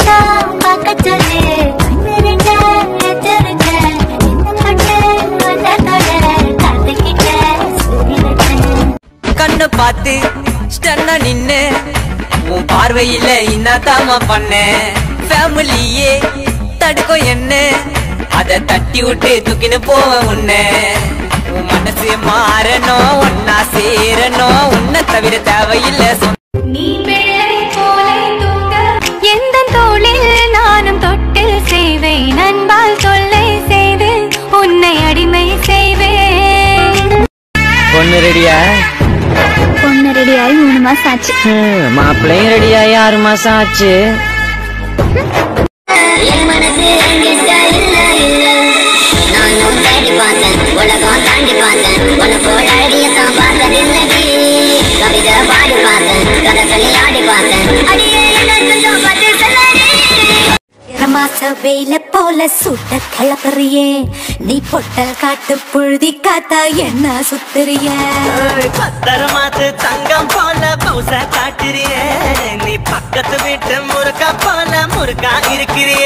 தான் பார்க்க சொல்லு கண்ணிருங்க எச்சரிக்க இந்த பட்டு வந்ததோட காத்துக்கிட்ட சூரியன் கண்ணு பார்த்து ஸ்டன்னா நின்னு உன் பார்வையில இன்னாதாமா பண்ண ஃபேமிலியே தடுக்கும் என்ன அத தட்டி விட்டு தூக்கின்னு போவ உன்ன உன் மனசு மாறணும் ஒன்னா சேரணும் உன்னை தவிர தேவையில்லை சொந்த நீ பிள்ளை போலே தூங்க எந்த தோளில் நானும் தொட்டு செய்வேன் அன்பால் தொல்லை செய்து உன்னை அடிமை செய்வேன் பொண்ணு ரெடியா பொண்ணு ரெடியாகி மூணு மாசம் ஆச்சு மாப்பிள்ளையும் ரெடியாயி ஆறு மாசம் ஆச்சு என் மனசு என்கிட்ட இல்ல இல்ல நானும் தேடி பார்த்தேன் உலகம் தாண்டி பார்த்தேன் உன்னை போல அடியத்தான் பார்த்ததில்லடி கவிதை பாடி பார்த்தேன் கதை சொல்லி ஆடி பார்த்தேன் அடியே என்ன கொஞ்சம் பட்டு சொல்லடி மாச வெயில போல சுட்ட கிளப்புறியே நீ பொட்டல் காட்டு புழுதி காத்தா என்ன சுத்துறிய பத்தர மாத்து தங்கம் போல பவுச காட்டுறியே நீ பக்கத்து வீட்டு முருக்கா போல முருக்கா இருக்கிறியே